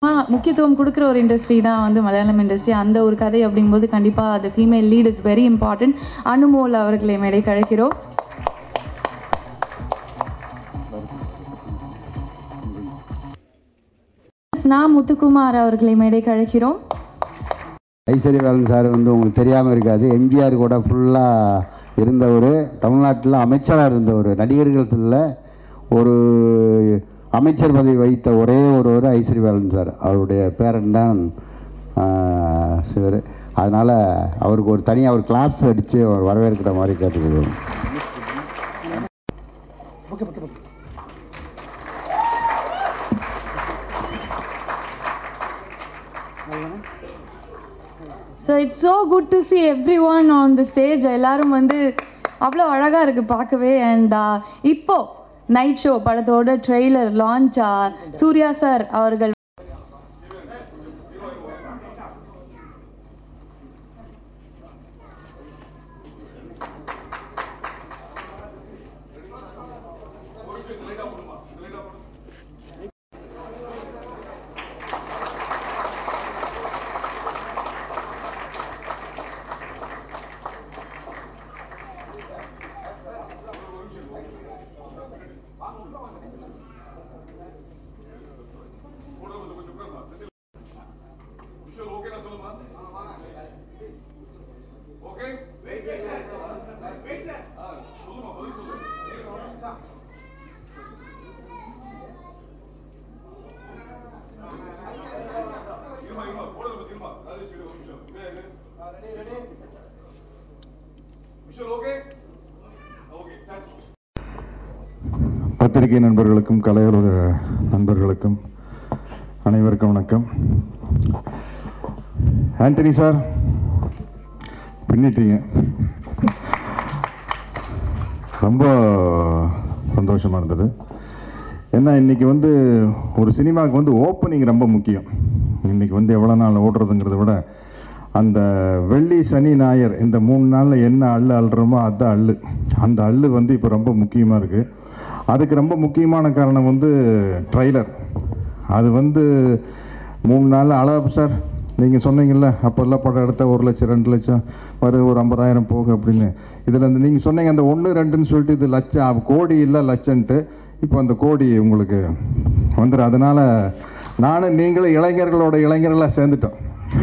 முக்கியத்துவம் கொடுக்குற ஒரு இண்டஸ்ட்ரி தான் வந்து மலையாளம் இண்டஸ்ட்ரி அந்த ஒரு கதை அப்படிங்கும்போது கண்டிப்பாக அது female lead is very important Anumol அவர்களை மேடை கழைக்கிறோம் ஸ்னா முத்துக்குமார் அவர்களை மேடை கழைக்கிறோம் ஐஸ்வர்யவேலன் சார் வந்து உங்களுக்கு தெரியாமல் இருக்காது எம்ஜிஆர் கூட ஃபுல்லாக இருந்தவர் தமிழ்நாட்டில் அமைச்சராக இருந்தவர் நடிகர்களத்தில் ஒரு அமைச்சர் பதவி வைத்த ஒரே ஒருவர் ஐஸ்வர்யவேலன் சார் அவருடைய பேரன் தான் சிவர் அதனால் அவருக்கு ஒரு தனியாக ஒரு கிளாப்ஸ் அடித்து அவர் வரவேற்கிற மாதிரி கேட்டுக்கிறோம் so it's so good to see everyone on the stage எல்லாரும் வந்து அவ்வளோ அழகாக இருக்குது பார்க்கவே அண்ட் இப்போ நைட் ஷோ படத்தோட ட்ரெய்லர் லான்ச் சூர்யா சார் அவர்கள் பத்திரிகை நண்பர்களுக்கும் கலையுலக நண்பர்களுக்கும் அனைவருக்கும் வணக்கம் ஆண்டனி சார் பின்னிட்டீங்க ரொம்ப சந்தோஷமாக இருந்தது ஏன்னா இன்றைக்கி வந்து ஒரு சினிமாவுக்கு வந்து ஓப்பனிங் ரொம்ப முக்கியம் இன்றைக்கி வந்து எவ்வளோ நாள் ஓடுறதுங்கிறத விட அந்த வெள்ளி சனி ஞாயிறு இந்த மூணு நாளில் என்ன அள்ளு அள்ளுறோமோ அதுதான் அள்ளு அந்த அள்ளு வந்து இப்போ ரொம்ப முக்கியமாக இருக்குது அதுக்கு ரொம்ப முக்கியமான காரணம் வந்து ட்ரைலர் அது வந்து மூணு நாள் அளவு சார் நீங்கள் சொன்னீங்கல்ல அப்போல்லாம் படம் எடுத்த ஒரு லட்சம் ரெண்டு லட்சம் வரும் ஒரு ஐம்பதாயிரம் போகு அப்படின்னு இதில் இந்த நீங்கள் சொன்னீங்க அந்த ஒன்று ரெண்டுன்னு சொல்லிட்டு இது லட்சம் கோடி இல்லை லட்சன்ட்டு இப்போ அந்த கோடி உங்களுக்கு வந்துடும் அதனால் நானும் நீங்களும் இளைஞர்களோட இளைஞர்களாக சேர்ந்துட்டோம்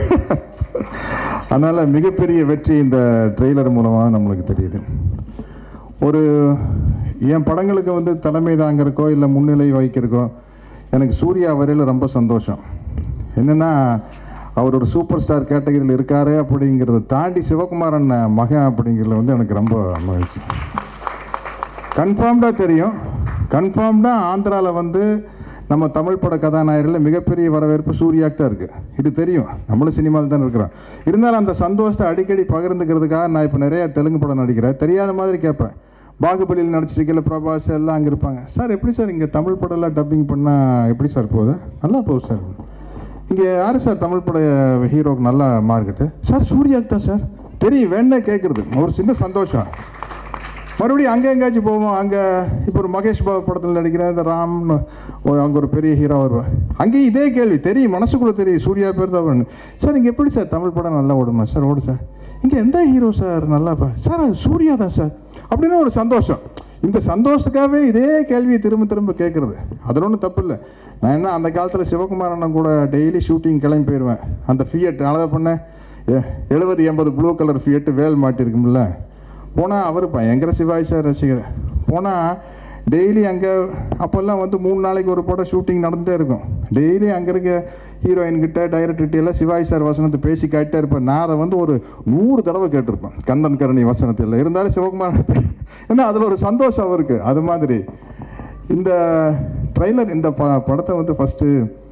அதனால் மிகப்பெரிய வெற்றி இந்த ட்ரெய்லர் மூலமாக நம்மளுக்கு தெரியுது ஒரு என் படங்களுக்கு வந்து தலைமை தாங்கிறக்கோ இல்லை முன்னிலை வகிக்கிறக்கோ எனக்கு சூர்யா வரையில் ரொம்ப சந்தோஷம் என்னென்னா அவர் ஒரு சூப்பர் ஸ்டார் கேட்டகரியில் இருக்காரு அப்படிங்கிறத தாண்டி சிவகுமாரன் மகன் அப்படிங்கிறதுல வந்து எனக்கு ரொம்ப மகிழ்ச்சி கன்ஃபார்ம்டாக தெரியும் கன்ஃபார்ம்டாக ஆந்திராவில் வந்து நம்ம தமிழ் பட கதாநாயகரில் மிகப்பெரிய வரவேற்பு சூர்யாக்கு தான் இருக்குது இது தெரியும் நம்மளும் சினிமாவில் தான் இருக்கிறோம் இருந்தாலும் அந்த சந்தோஷத்தை அடிக்கடி பகிர்ந்துக்கிறதுக்காக நான் இப்போ நிறைய தெலுங்கு படம் நடிக்கிறேன் தெரியாத மாதிரி கேட்பேன் பாகுபலியில் நடிச்சிருக்கல பிரபாஸ் எல்லாம் அங்கே இருப்பாங்க சார் எப்படி சார் இங்கே தமிழ் படம்லாம் டப்பிங் பண்ணால் எப்படி சார் போகுது நல்லா போகுது சார் இங்கே யார் சார் தமிழ் பட ஹீரோக்கு நல்ல மார்க்கெட்டு சார் சூர்யாக்கு தான் சார் தெரியும் வேணே கேட்குறது ஒரு சின்ன சந்தோஷம் மறுபடியும் அங்கே எங்கேயாச்சும் போவோம் அங்கே இப்போ ஒரு மகேஷ் பாபு படத்தில் நடிக்கிற இந்த ராம்னு ஒரு- அங்கே ஒரு பெரிய ஹீரோ வருவார் அங்கேயும் இதே கேள்வி தெரியும் மனசுக்குள்ளே தெரியும் சூர்யா பேர் தான் வரணும் சார் இங்கே எப்படி சார் தமிழ் படம் நல்லா ஓடுமா சார் ஓடு சார் இங்கே எந்த ஹீரோ சார் நல்லா பா சார் அது சூர்யா தான் சார் அப்படின்னு ஒரு சந்தோஷம் இந்த சந்தோஷத்துக்காகவே இதே கேள்வியை திரும்ப திரும்ப கேட்குறது அதில் ஒன்றும் தப்பு இல்லை நான் என்ன அந்த காலத்தில் சிவகுமார் அண்ணன் கூட டெய்லி ஷூட்டிங் கிளம்பி போயிடுவேன் அந்த ஃபியட் அளவை பண்ணேன் எழுபது எண்பது ப்ளூ கலர் ஃபியட்டு வேல் மாட்டிருக்கும்ல போனால் அவர் பயங்கர சிவாஜி சார் ரசிகர் போனால் டெய்லி அங்கே அப்போல்லாம் வந்து மூணு நாளைக்கு ஒரு படம் ஷூட்டிங் நடந்துகிட்டே இருக்கும் டெய்லி அங்கே இருக்க ஹீரோயின் கிட்ட டைரக்டர்கிட்ட எல்லாம் சிவாஜி சார் வசனத்தை பேசி கேட்டே இருப்பேன் நான் அதை வந்து ஒரு நூறு தடவை கேட்டிருப்பேன் கந்தன் கரணி வசனத்தில் இருந்தாலும் சிவகுமார் ஏன்னா அதில் ஒரு சந்தோஷம் அவருக்கு அது மாதிரி இந்த ட்ரைலர் இந்த ப படத்தை வந்து ஃபஸ்ட்டு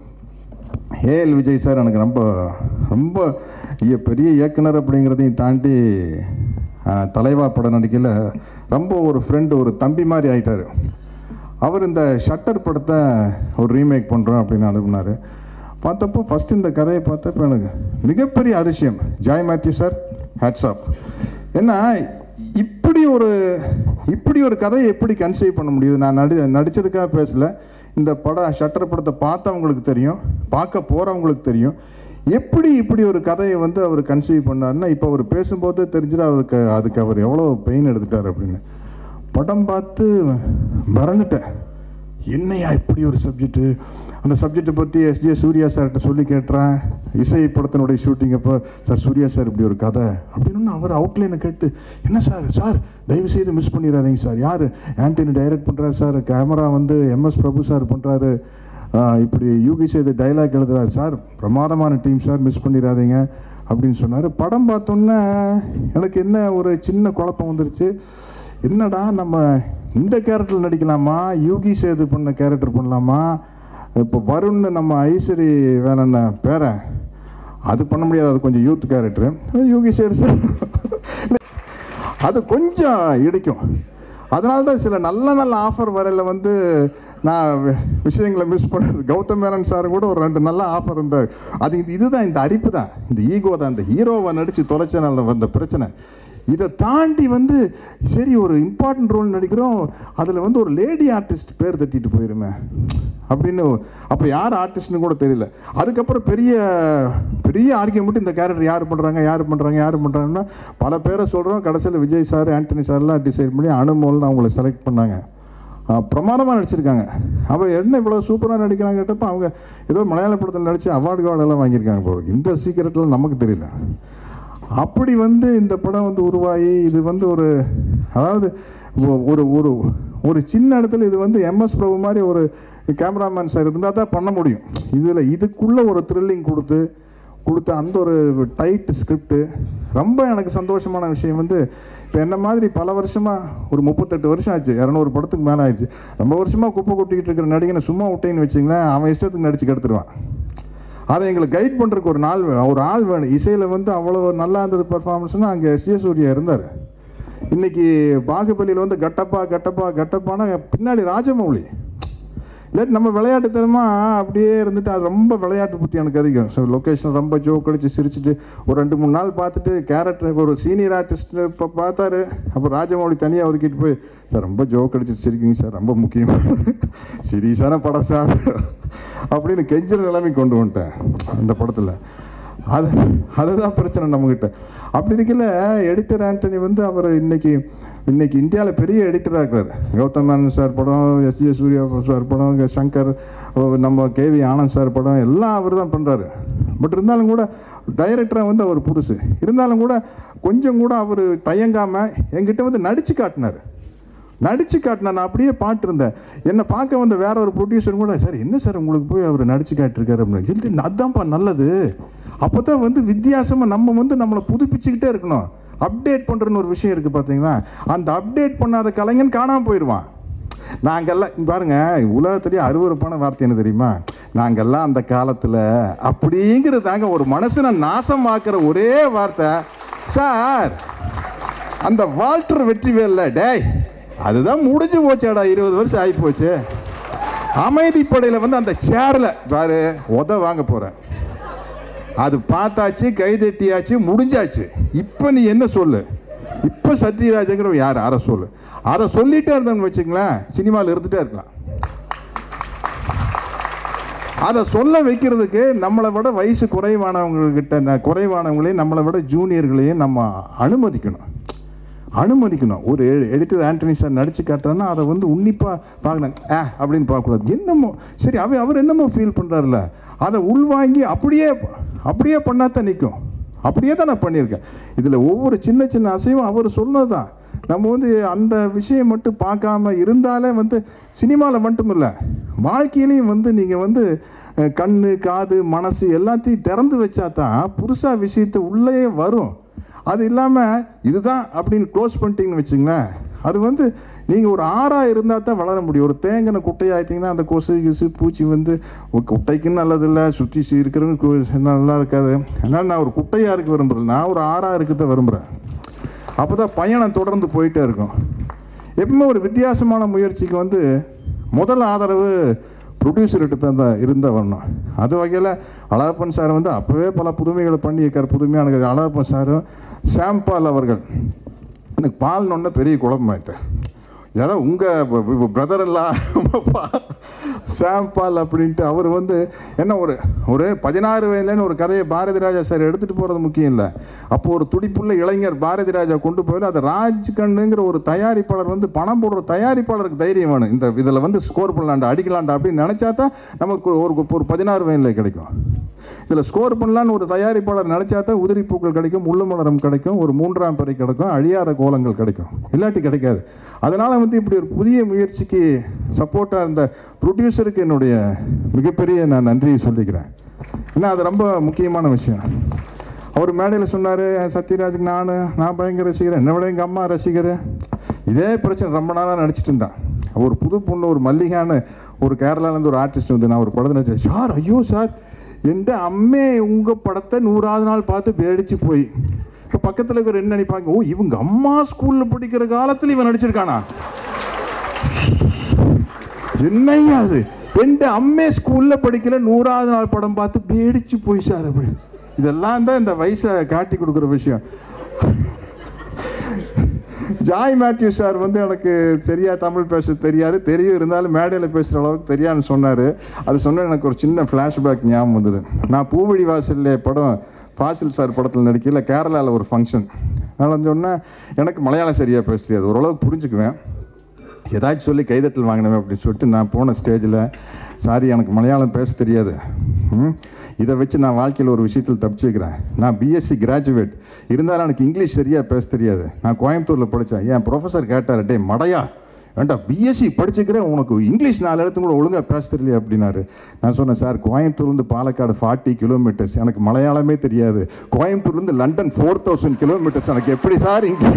ஏஎல் விஜய் சார் எனக்கு ரொம்ப ரொம்ப இய- பெரிய இயக்குனர் அப்படிங்கிறதையும் தாண்டி ஆஹ், தலைவா படம் நடிக்கல ரொம்ப ஒரு ஃப்ரெண்டு ஒரு தம்பி மாதிரி ஆயிட்டாரு அவர் இந்த ஷட்டர் படத்தை ஒரு ரீமேக் பண்ணுறோம் அப்படின்னு அனுப்புனார் பார்த்தப்போ ஃபஸ்ட் இந்த கதையை பார்த்தப்போ எனக்கு மிகப்பெரிய அதிசயம் Joy Mathew sir hats off ஏன்னா இப்படி ஒரு இப்படி ஒரு கதையை எப்படி கன்சீவ் பண்ண முடியுது நான் நடி நடித்ததுக்காக பேசல இந்த படம் ஷட்டர் படத்தை பார்த்தவங்களுக்கு தெரியும் பார்க்க போகிறவங்களுக்கு தெரியும் எப்படி இப்படி ஒரு கதையை வந்து அவர் கன்சீவ் பண்ணாருன்னா இப்போ அவர் பேசும்போது தெரிஞ்சது அவருக்கு அதுக்கு அவர் எவ்வளோ பெயின் எடுத்துட்டார் அப்படின்னு படம் பார்த்து மறந்துட்டேன் என்னையா இப்படி ஒரு சப்ஜெக்ட்டு அந்த சப்ஜெக்டை பற்றி எஸ்ஜே சூர்யா சார்கிட்ட சொல்லி கேட்டுறேன் இசை படத்தினுடைய ஷூட்டிங் அப்போ சார் சூர்யா சார் இப்படி ஒரு கதை அப்படின்னு அவர் அவுட்லைனை கேட்டு என்ன சார் சார் தயவு செய்து மிஸ் பண்ணிடாதீங்க சார் யார் ஆண்டனி டைரக்ட் பண்ணுறாரு சார் கேமரா வந்து எம்எஸ் பிரபு சார் பண்ணுறாரு இப்படி யூகி சேது டைலாக் எழுதுறாரு சார் பிரமாதமான டீம் சார் மிஸ் பண்ணிடாதீங்க அப்படின்னு சொன்னார் படம் பார்த்தோன்னே எனக்கு என்ன ஒரு சின்ன குழப்பம் வந்துருச்சு என்னடா நம்ம இந்த கேரக்டர் நடிக்கலாமா யூகி சேது பண்ண கேரக்டர் பண்ணலாமா இப்போ வருண் நம்ம ஐஸ்வரி வேணண்ண பேரன் அது பண்ண முடியாது அது கொஞ்சம் youth character Yugi Sethu sir அது கொஞ்சம் இடிக்கும் அதனால தான் சில நல்ல நல்ல ஆஃபர் வரையில வந்து நான் வி- விஷயங்களை மிஸ் பண்ணது கௌதம் மேனன் சார் கூட ஒரு ரெண்டு நல்ல ஆஃபர் இருந்தார் அது இது- இதுதான் இந்த அரிப்பு தான் இந்த ஈகோ தான் இந்த ஹீரோவை நடித்து தொலைச்சனால வந்த பிரச்சனை இதை தாண்டி வந்து சரி ஒரு இம்பார்ட்டன்ட் ரோல் நடிக்கிறோம் அதில் வந்து ஒரு லேடி ஆர்டிஸ்ட் பேர் தட்டிட்டு போயிருமே அப்படின்னு அப்போ யார் ஆர்டிஸ்ட்னு கூட தெரியல அதுக்கப்புறம் பெரிய பெரிய ஆர்கியூமெண்ட் இந்த கேரக்டர் யார் பண்ணுறாங்க யார் பண்ணுறாங்க யார் பண்ணுறாங்கன்னா பல பேரை சொல்கிறோம் கடைசியில் விஜய் சார் ஆண்டனி சார்லாம் டிசைட் பண்ணி அனுமோல்னு அவங்கள செலக்ட் பண்ணாங்க பிரமாதமாக நடிச்சிருக்காங்க அவள் என்ன இவ்வளோ சூப்பராக நடிக்கிறாங்க கேட்டப்ப அவங்க ஏதோ மலையாள படத்தில் நடித்து அவார்டு கார்டெல்லாம் வாங்கியிருக்காங்க போல இந்த சீக்கிரத்தில் நமக்கு தெரியல அப்படி வந்து இந்த படம் வந்து உருவாகி இது வந்து ஒரு அதாவது ஒ- ஒரு ஒரு ஒரு சின்ன இடத்துல இது வந்து எம்எஸ் பிரபு மாதிரி ஒரு கேமராமேன் சார் இருந்தால் தான் பண்ண முடியும் இதில் இதுக்குள்ளே ஒரு த்ரில்லிங் கொடுத்து கொடுத்த அந்த ஒரு டைட் ஸ்கிரிப்டு ரொம்ப எனக்கு சந்தோஷமான விஷயம் வந்து இப்போ என்ன மாதிரி பல வருஷமாக ஒரு முப்பத்தெட்டு வருஷம் ஆச்சு இரநூறு படத்துக்கு மேலே ஆயிடுச்சு ரொம்ப வருஷமாக குப்பை கொட்டிக்கிட்டு இருக்கிற நடிகனை சும்மா விட்டேன்னு வச்சிங்களேன் அவன் இஷ்டத்துக்கு நடிச்சு கெடுத்துருவான் அதை எங்களை கைட் பண்ணுறதுக்கு ஒரு நாள் வே- ஒரு ஆள் வேணும் இசையில் வந்து அவ்வளோ நல்லா இருந்தது பர்ஃபார்மன்ஸ்னால் அங்கே எஸ் ஏ சூர்யா இருந்தார் இன்னைக்கு பாகுபலியில் வந்து கட்டப்பா கட்டப்பா கட்டப்பானா பின்னாடி ராஜமௌழி இல்லாட்டி நம்ம விளையாட்டுத்தனமா அப்படியே இருந்துட்டு அது ரொம்ப விளையாட்டு புத்தி எனக்கு அதிகம் ஸோ லொக்கேஷன் ரொம்ப ஜோக் அடிச்சு சிரிச்சிட்டு ஒரு ரெண்டு மூணு நாள் பார்த்துட்டு கேரக்டர் ஒரு சீனியர் ஆர்டிஸ்ட் இப்போ பார்த்தாரு அப்போ ராஜமௌழி தனியாக ஒதுக்கிட்டு போய் சார் ரொம்ப ஜோக் அடிச்சு சிரிக்கிங்க சார் ரொம்ப முக்கியம் சீரியஸான படம் சார் அப்படின்னு கெஞ்சல் நிலைமை கொண்டு வந்துட்டேன் அந்த படத்தில் அது அதுதான் பிரச்சனை நம்மக்கிட்ட அப்படி இருக்கல எடிட்டர் ஆண்டனி வந்து அவர் இன்னைக்கு இன்னைக்கு இந்தியாவில் பெரிய எடிட்டராக இருக்கிறார் கௌதம் மேனன் சார் படம் எஸ் ஜே சூர்யா சார் படம் இங்க சங்கர் ஓ, நம்ம கேவி ஆனந்த் சார் படம் எல்லாம் அவர் தான் பண்ணுறாரு பட் இருந்தாலும் கூட டைரக்டராக வந்து அவர் புதுசு இருந்தாலும் கூட கொஞ்சம் கூட அவர் தயங்காமல் என்கிட்ட வந்து நடித்து காட்டினார் நடிச்சு காட்டினா நான் அப்படியே பாட்டு இருந்தேன் என்னை பார்க்க வந்த வேற ஒரு ப்ரொடியூசர் கூட சார் என்ன சார் உங்களுக்கு போய் அவர் நடிச்சு காட்டிருக்காரு அப்படின்னு இல்லை அதான்ப்பா நல்லது அப்போ தான் வந்து வித்தியாசமாக நம்ம வந்து நம்மளை புதுப்பிச்சுக்கிட்டே இருக்கணும் அப்டேட் பண்ணுறன்னு ஒரு விஷயம் இருக்குது பார்த்தீங்களா அந்த அப்டேட் பண்ணாத கலைஞன் காணாமல் போயிடுவான் நாங்கெல்லாம் இங்க பாருங்க உலகத்திலேயே அருவருப்பான வார்த்தை என்ன தெரியுமா நாங்கெல்லாம் அந்த காலத்தில் அப்படிங்கிறது தாங்க ஒரு மனசனை நாசமாக்குற ஒரே வார்த்தை சார் அந்த வால்டர் வெற்றிவேல்ல டேய் அதுதான் முடிஞ்சு போச்சாடா இருபது வருஷம் ஆகி போச்சு அமைதிப்படையில் வந்து அந்த சேரில் பாரு உத வாங்க போகிறேன் அது பார்த்தாச்சு கைதட்டியாச்சு முடிஞ்சாச்சு இப்போ நீ என்ன சொல்லு இப்போ சத்யராஜங்கிற யார் அதை சொல்லு அதை சொல்லிட்டே இருந்தோம்னு வச்சுங்களேன் சினிமாவில் இருந்துட்டே இருக்கலாம் அதை சொல்ல வைக்கிறதுக்கு நம்மளை விட வயசு குறைவானவங்கக்கிட்ட ந- குறைவானவங்களையும் நம்மளை விட ஜூனியர்களையும் நம்ம அனுமதிக்கணும் அனுமதிக்கணும் ஒரு எடிட்டர் ஆண்டனி சார் நடிச்சு காட்டுறேன்னா அதை வந்து உன்னிப்பாக பார்க்கணும் ஆ அப்படின்னு பார்க்கக்கூடாது என்னமோ சரி அவர் அவர் என்னமோ ஃபீல் பண்ணுறாருல அதை உள்வாங்கி அப்படியே அப்படியே பண்ணாதான் நிற்கும் அப்படியே தான் நான் பண்ணியிருக்கேன் இதில் ஒவ்வொரு சின்ன சின்ன அசைவும் அவர் சொன்னது தான் நம்ம வந்து அந்த விஷயம் மட்டும் பார்க்காம இருந்தாலே வந்து சினிமாவில் மட்டும் இல்லை வாழ்க்கையிலையும் வந்து நீங்கள் வந்து அஹ், கண்ணு காது மனசு எல்லாத்தையும் திறந்து வச்சா தான் புதுசாக விஷயத்தை உள்ளே வரும் அது இல்லாமல் இதுதான் அப்படின்னு க்ளோஸ் பண்ணிட்டீங்கன்னு வச்சுங்களேன் அது வந்து நீங்கள் ஒரு ஆறாக இருந்தால் தான் வளர முடியும் ஒரு தேங்கின குட்டையாயிட்டீங்கன்னா அந்த கொசு கிசு பூச்சி வந்து உ- குட்டைக்கும் நல்லதில்லை சுற்றி இருக்கிறவங்க கு- நல்லா இருக்காது அதனால் நான் ஒரு குட்டையாக இருக்க விரும்புகிறேன் நான் ஒரு ஆறாக இருக்க தான் விரும்புகிறேன் அப்போ தான் பயணம் தொடர்ந்து போயிட்டே இருக்கும் எப்பவுமே ஒரு வித்தியாசமான முயற்சிக்கு வந்து முதல் ஆதரவு ப்ரொடியூசர்கிட்ட தான் தான் இருந்தால் வரணும் அது வகையில் அழகப்பன் சார் வந்து அப்போவே பல புதுமைகளை பண்ணியிருக்கார் புதுமையான அழகப்பன் சாரும் சாம்பால் அவர்கள் எனக்கு பால்னொன்னே பெரிய குழப்பமாயிட்டேன் யாரோ உங்கள் பிரதர் எல்லாம் சாம்பால் அப்படின்ட்டு அவர் வந்து என்ன ஒரு ஒரு பதினாறு வயதுலேன்னு ஒரு கதையை பாரதி ராஜா சார் எடுத்துகிட்டு போகிறது முக்கியம் இல்லை அப்போ ஒரு துடிப்புள்ள இளைஞர் பாரதி ராஜா கொண்டு போய் அதை ராஜ் கண்ணுங்கிற ஒரு தயாரிப்பாளர் வந்து பணம் போடுற தயாரிப்பாளருக்கு தைரியம் வேணும் இந்த இதில் வந்து ஸ்கோர் பண்ணலாண்டா அடிக்கலாண்டா அப்படின்னு நினச்சா தான் நமக்கு ஒரு ஒரு பதினாறு வயதில் கிடைக்கும் இதில் ஸ்கோர் பண்ணலான்னு ஒரு தயாரிப்பாளர் நினச்சா தான் உதிரி பூக்கள் கிடைக்கும் முள்ளு மலரம் கிடைக்கும் ஒரு மூன்றாம் பிறை கிடைக்கும் அழியாத கோலங்கள் கிடைக்கும் இல்லாட்டி கிடைக்காது அதனால் வந்து இப்படி ஒரு புதிய முயற்சிக்கு சப்போர்ட்டாக இருந்த ப்ரொடியூசருக்கு என்னுடைய மிகப்பெரிய நான் நன்றியை சொல்லிக்கிறேன் ஏன்னா அது ரொம்ப முக்கியமான விஷயம் அவர் மேடையில் சொன்னார் சத்யராஜுக்கு நான் நான் பயங்கர ரசிக்கிறேன் என்னை விட எங்கள் அம்மா ரசிகர் இதே பிரச்சனை ரொம்ப நாளாக நடிச்சிட்டு இருந்தான் ஒரு புது பொண்ணு ஒரு மல்லிகான்னு ஒரு கேரளாலேருந்து ஒரு ஆர்டிஸ்ட் வந்து நான் ஒரு படத்தை நடிச்சேன் சார் ஐயோ சார் எந்த அம்மே உங்கள் படத்தை நூறாவது நாள் பார்த்து பேடிச்சு போய் இப்போ பக்கத்தில் இருக்கிற என்ன நினைப்பாங்க ஓ இவங்க அம்மா ஸ்கூலில் படிக்கிற காலத்தில் இவன் நடிச்சிருக்கானா என்னையா அது எந்த அம்மே ஸ்கூலில் படிக்கல நூறாவது நாள் படம் பார்த்து பேடிச்சு போய் சார் அப்படி இதெல்லாம் தான் இந்த வயசை காட்டி கொடுக்குற விஷயம் ஜாய் மேத்யூ சார் வந்து எனக்கு சரியா தமிழ் பேச தெரியாது தெரியும் இருந்தாலும் மேடையில் பேசுகிற அளவுக்கு தெரியாதுன்னு சொன்னார் அது சொன்ன எனக்கு ஒரு சின்ன ஃப்ளாஷ்பேக் ஞாபகம் வந்தது நான் பூவழி வாசல்ல படம் ஃபாசில் சார் படத்தில் நடிக்கல கேரளாவில் ஒரு ஃபங்க்ஷன் நான் சொன்னேன் எனக்கு மலையாளம் சரியாக பேச தெரியாது ஓரளவுக்கு புரிஞ்சுக்குவேன் ஏதாச்சும் சொல்லி கைதட்டல் வாங்கினவே அப்படின்னு சொல்லிட்டு நான் போன ஸ்டேஜில் சாரி எனக்கு மலையாளம் பேச தெரியாது ம், இதை வச்சு நான் வாழ்க்கையில் ஒரு விஷயத்தில் தப்பிச்சுக்கிறேன் நான் பிஎஸ்சி கிராஜுவேட் இருந்தாலும் எனக்கு இங்கிலீஷ் சரியாக பேச தெரியாது நான் கோயம்புத்தூரில் படித்தேன் என் ப்ரொஃபஸர் கேட்டார் டே மடையா வேண்டாம் பிஎஸ்சி படிச்சுக்கிறேன் உனக்கு இங்கிலீஷ் நாலு இடத்து கூட ஒழுங்காக பேச தெரியல அப்படின்னாரு நான் சொன்னேன் சார் கோயம்புத்தூர்லேருந்து பாலக்காடு ஃபார்ட்டி கிலோமீட்டர்ஸ் எனக்கு மலையாளமே தெரியாது கோயம்புத்தூர்லேருந்து லண்டன் ஃபோர் தௌசண்ட் கிலோமீட்டர்ஸ் எனக்கு எப்படி சார் இங்கே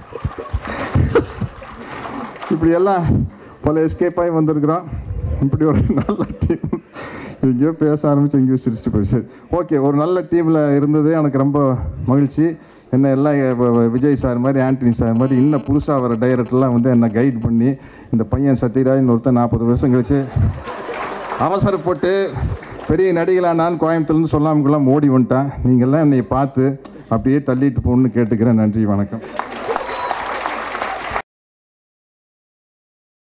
இப்படி எல்லாம் பல எஸ்கேப் ஆகி வந்திருக்கிறோம் இப்படி ஒரு நல்ல டீம் எங்கேயோ பேச ஆரம்பிச்சு எங்கேயோ சிரிச்சுட்டு போயிடுச்சு ஓகே ஒரு நல்ல டீமில் இருந்தது எனக்கு ரொம்ப மகிழ்ச்சி என்ன எல்லாம் வ- வ- விஜய் சார் மாதிரி ஆண்டனி சார் மாதிரி இன்னும் புதுசாக வர டைரக்டர்லாம் வந்து என்னை கைட் பண்ணி இந்த பையன் சத்யராஜ் ஒருத்தன் நாற்பது வருஷம் கழிச்சு அவசரப்பட்டு பெரிய நடிகளாக நான் கோயம்புத்தூர்லேருந்து சொல்லாமக்குலாம் ஓடி வந்துட்டேன் நீங்கள்லாம் என்னை பார்த்து அப்படியே தள்ளிட்டு போகணுன்னு கேட்டுக்கிறேன் நன்றி வணக்கம்